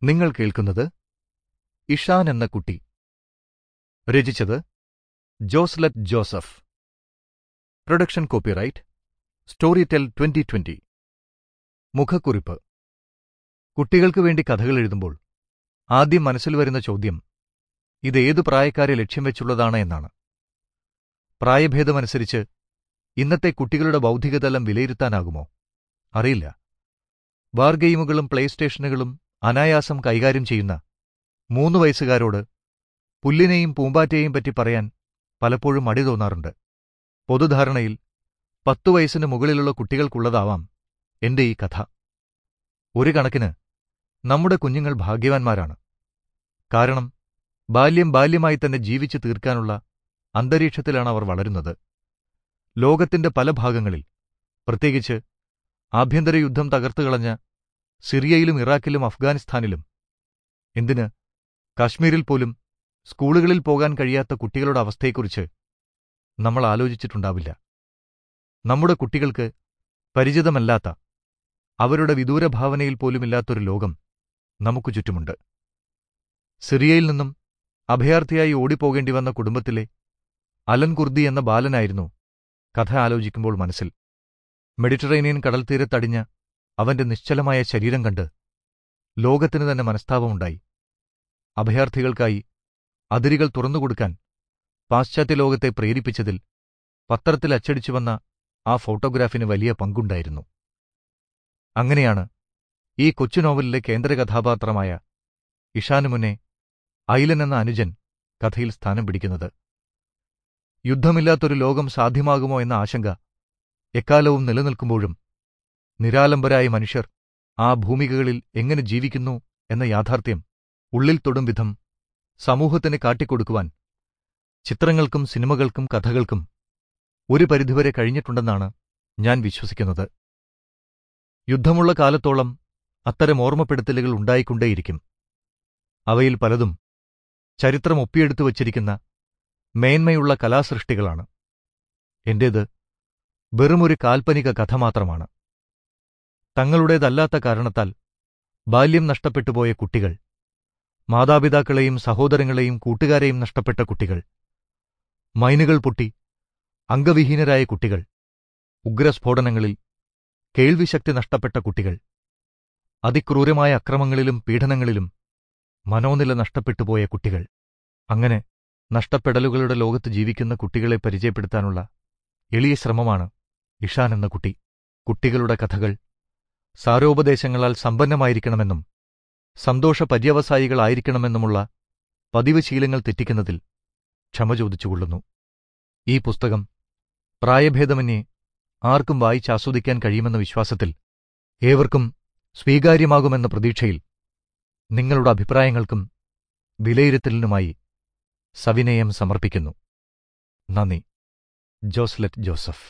നിങ്ങൾ കേൾക്കുന്നത് ഇഷാൻ എന്ന കുട്ടി രചിച്ചത് Joslet Joseph production copyright Storytel twenty twenty മുഖക്കുറിപ്പ് കുട്ടികൾക്ക് വേണ്ടി കഥകൾ എഴുതുമ്പോൾ ആദ്യം മനസ്സിൽ വരുന്ന ചോദ്യം ഇത് ഏതു പ്രായക്കാരെ ലക്ഷ്യം വെച്ചുള്ളതാണ് എന്നാണ് പ്രായഭേദമനുസരിച്ച് ഇന്നത്തെ കുട്ടികളുടെ ബൗദ്ധികതലം വിലയിരുത്താനാകുമോ അറിയില്ല ബാർ ഗെയിമുകളും പ്ലേ സ്റ്റേഷനുകളും അനായാസം കൈകാര്യം ചെയ്യുന്ന മൂന്ന് വയസ്സുകാരോട് പുല്ലിനെയും പൂമ്പാറ്റയെയും പറ്റി പറയാൻ പലപ്പോഴും മടി തോന്നാറുണ്ട് പൊതുധാരണയിൽ പത്തു വയസ്സിന് മുകളിലുള്ള കുട്ടികൾക്കുള്ളതാവാം എന്റെ ഈ കഥ ഒരു കണക്കിന് നമ്മുടെ കുഞ്ഞുങ്ങൾ ഭാഗ്യവാന്മാരാണ് കാരണം ബാല്യം ബാല്യമായി തന്നെ ജീവിച്ചു തീർക്കാനുള്ള അന്തരീക്ഷത്തിലാണ് അവർ വളരുന്നത് ലോകത്തിന്റെ പല ഭാഗങ്ങളിൽ പ്രത്യേകിച്ച് ആഭ്യന്തര യുദ്ധം തകർത്തുകളഞ്ഞ സിറിയയിലും ഇറാഖിലും അഫ്ഗാനിസ്ഥാനിലും എന്തിന് കാശ്മീരിൽ പോലും സ്കൂളുകളിൽ പോകാൻ കഴിയാത്ത കുട്ടികളുടെ അവസ്ഥയെക്കുറിച്ച് നമ്മൾ ആലോചിച്ചിട്ടുണ്ടാവില്ല നമ്മുടെ കുട്ടികൾക്ക് പരിചിതമല്ലാത്ത അവരുടെ വിദൂരഭാവനയിൽ പോലുമില്ലാത്തൊരു ലോകം നമുക്കു ചുറ്റുമുണ്ട് സിറിയയിൽ നിന്നും അഭയാർത്ഥിയായി ഓടിപ്പോകേണ്ടി വന്ന കുടുംബത്തിലെ അലൻ കുർദി എന്ന ബാലനായിരുന്നു കഥ ആലോചിക്കുമ്പോൾ മനസ്സിൽ മെഡിറ്ററേനിയൻ കടൽത്തീരത്തടിഞ്ഞ അവന്റെ നിശ്ചലമായ ശരീരം കണ്ട് ലോകത്തിന് തന്നെ മനസ്താപമുണ്ടായി അഭയാർത്ഥികൾക്കായി അതിരുകൾ തുറന്നുകൊടുക്കാൻ പാശ്ചാത്യ ലോകത്തെ പ്രേരിപ്പിച്ചതിൽ പത്രത്തിൽ അച്ചടിച്ചു വന്ന ആ ഫോട്ടോഗ്രാഫിന് വലിയ പങ്കുണ്ടായിരുന്നു അങ്ങനെയാണ് ഈ കൊച്ചു നോവലിലെ കേന്ദ്ര കഥാപാത്രമായ ഇഷാനു മുന്നേ ഐലൻ എന്ന അനുജൻ കഥയിൽ സ്ഥാനം പിടിക്കുന്നത് യുദ്ധമില്ലാത്തൊരു ലോകം സാധ്യമാകുമോ എന്ന ആശങ്ക എക്കാലവും നിലനിൽക്കുമ്പോഴും നിരാലംബരായ മനുഷ്യർ ആ ഭൂമികകളിൽ എങ്ങനെ ജീവിക്കുന്നു എന്ന യാഥാർത്ഥ്യം ഉള്ളിൽ തൊടും വിധം സമൂഹത്തിന് കാട്ടിക്കൊടുക്കുവാൻ ചിത്രങ്ങൾക്കും സിനിമകൾക്കും കഥകൾക്കും ഒരു പരിധിവരെ കഴിഞ്ഞിട്ടുണ്ടെന്നാണ് ഞാൻ വിശ്വസിക്കുന്നത് യുദ്ധമുള്ള കാലത്തോളം അത്തരം ഓർമ്മപ്പെടുത്തലുകൾ ഉണ്ടായിക്കൊണ്ടേയിരിക്കും അവയിൽ പലതും ചരിത്രം ഒപ്പിയെടുത്തു വച്ചിരിക്കുന്ന മേന്മയുള്ള കലാസൃഷ്ടികളാണ് എന്റേത് വെറുമൊരു കാൽപ്പനിക കഥ മാത്രമാണ് തങ്ങളുടേതല്ലാത്ത കാരണത്താൽ ബാല്യം നഷ്ടപ്പെട്ടുപോയ കുട്ടികൾ മാതാപിതാക്കളെയും സഹോദരങ്ങളെയും കൂട്ടുകാരെയും നഷ്ടപ്പെട്ട കുട്ടികൾ മൈനുകൾ പൊട്ടി അംഗവിഹീനരായ കുട്ടികൾ ഉഗ്രസ്ഫോടനങ്ങളിൽ കേൾവിശക്തി നഷ്ടപ്പെട്ട കുട്ടികൾ അതിക്രൂരമായ അക്രമങ്ങളിലും പീഡനങ്ങളിലും മനോനില നഷ്ടപ്പെട്ടുപോയ കുട്ടികൾ അങ്ങനെ നഷ്ടപ്പെടലുകളുടെ ലോകത്ത് ജീവിക്കുന്ന കുട്ടികളെ പരിചയപ്പെടുത്താനുള്ള എളിയ ശ്രമമാണ് ഇഷാൻ എന്ന കുട്ടി കുട്ടികളുടെ കഥകൾ സാരോപദേശങ്ങളാൽ സമ്പന്നമായിരിക്കണമെന്നും സന്തോഷ പര്യവസായികളായിരിക്കണമെന്നുമുള്ള പതിവ് ശീലങ്ങൾ തെറ്റിക്കുന്നതിൽ ക്ഷമ ചോദിച്ചുകൊള്ളുന്നു ഈ പുസ്തകം പ്രായഭേദമന്യേ ആർക്കും വായിച്ചാസ്വദിക്കാൻ കഴിയുമെന്ന വിശ്വാസത്തിൽ ഏവർക്കും സ്വീകാര്യമാകുമെന്ന പ്രതീക്ഷയിൽ നിങ്ങളുടെ അഭിപ്രായങ്ങൾക്കും വിലയിരുത്തലിനുമായി സവിനയം സമർപ്പിക്കുന്നു നന്ദി ജോസ്ലറ്റ് ജോസഫ്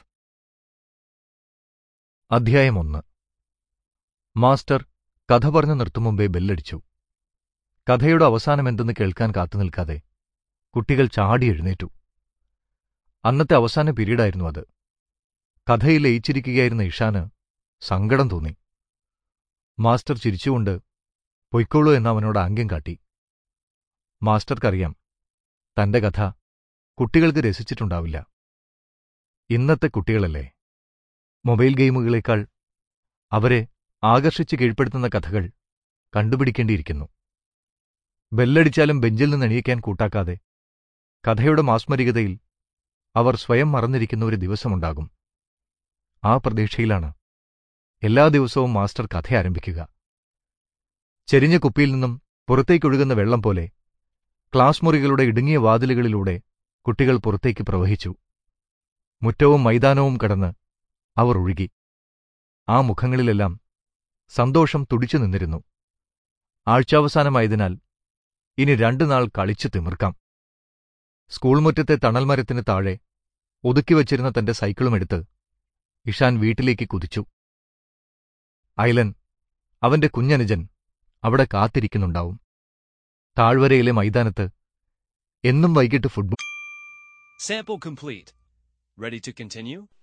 അധ്യായം ഒന്ന് മാസ്റ്റർ കഥ പറഞ്ഞു നിർത്തും മുമ്പേ ബെല്ലടിച്ചു കഥയുടെ അവസാനമെന്തെന്ന് കേൾക്കാൻ കാത്തുനിൽക്കാതെ കുട്ടികൾ ചാടി എഴുന്നേറ്റു അന്നത്തെ അവസാന പീരീഡായിരുന്നു അത് കഥയിൽ ലയിച്ചിരിക്കുകയായിരുന്ന ഇഷാന് സങ്കടം തോന്നി മാസ്റ്റർ ചിരിച്ചുകൊണ്ട് പൊയ്ക്കോളൂ എന്ന് അവനോട് ആംഗ്യം കാട്ടി മാസ്റ്റർക്കറിയാം തന്റെ കഥ കുട്ടികൾക്ക് രസിച്ചിട്ടുണ്ടാവില്ല ഇന്നത്തെ കുട്ടികളല്ലേ മൊബൈൽ ഗെയിമുകളേക്കാൾ അവരെ ആകർഷിച്ച് കീഴ്പ്പെടുത്തുന്ന കഥകൾ കണ്ടുപിടിക്കേണ്ടിയിരിക്കുന്നു ബെല്ലടിച്ചാലും ബെഞ്ചിൽ നിന്ന് എണീക്കാൻ കൂട്ടാക്കാതെ കഥയുടെ മാസ്മരികതയിൽ അവർ സ്വയം മറന്നിരിക്കുന്ന ഒരു ദിവസമുണ്ടാകും ആ പ്രതീക്ഷയിലാണ് എല്ലാ ദിവസവും മാസ്റ്റർ കഥ ആരംഭിക്കുക ചെരിഞ്ഞ കുപ്പിയിൽ നിന്നും പുറത്തേക്കൊഴുകുന്ന വെള്ളം പോലെ ക്ലാസ് മുറികളുടെ ഇടുങ്ങിയ വാതിലുകളിലൂടെ കുട്ടികൾ പുറത്തേക്ക് പ്രവഹിച്ചു മുറ്റവും മൈതാനവും കടന്ന് അവർ ഒഴുകി ആ മുഖങ്ങളിലെല്ലാം സന്തോഷം തുടിച്ചു നിന്നിരുന്നു ആഴ്ചാവസാനമായതിനാൽ ഇനി രണ്ടു നാൾ കളിച്ചു തിമിർക്കാം സ്കൂൾ മുറ്റത്തെ തണൽമരത്തിന് താഴെ ഒതുക്കിവച്ചിരുന്ന തന്റെ സൈക്കിളുമെടുത്ത് ഇഷാൻ വീട്ടിലേക്ക് കുതിച്ചു ഐലൻ അവന്റെ കുഞ്ഞനുജൻ അവിടെ കാത്തിരിക്കുന്നുണ്ടാവും താഴ്വരയിലെ മൈതാനത്ത് എന്നും വൈകിട്ട് football Sample complete. Ready to continue?